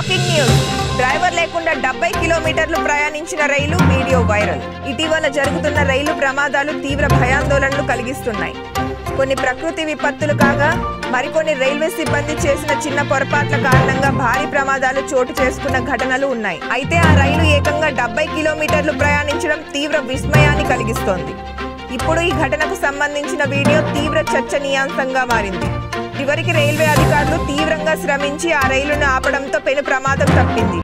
shocking news driver లేకుండా డెబ్బై కిలోమీటర్లు ప్రయాణించిన రైలు వీడియో వైరల్ ఇటీవల జరుగుతున్న రైలు ప్రమాదాలు తీవ్ర భయాందోళనలు కలిగిస్తున్నాయి కొన్ని ప్రకృతి విపత్తులు కాగా మరికొన్ని రైల్వే సిబ్బంది చేసిన చిన్న పొరపాట్ల కారణంగా భారీ ప్రమాదాలు చోటు చేసుకున్న ఘటనలు ఉన్నాయి అయితే ఆ రైలు ఏకంగా డెబ్బై కిలోమీటర్లు ప్రయాణించడం తీవ్ర విస్మయాన్ని కలిగిస్తోంది ఇప్పుడు ఈ ఘటనకు సంబంధించిన వీడియో తీవ్ర చర్చనీయాంశంగా మారింది చివరికి రైల్వే అధికారులు తీవ్రంగా శ్రమించి ఆ రైలును ఆపడంతో పెను ప్రమాదం తప్పింది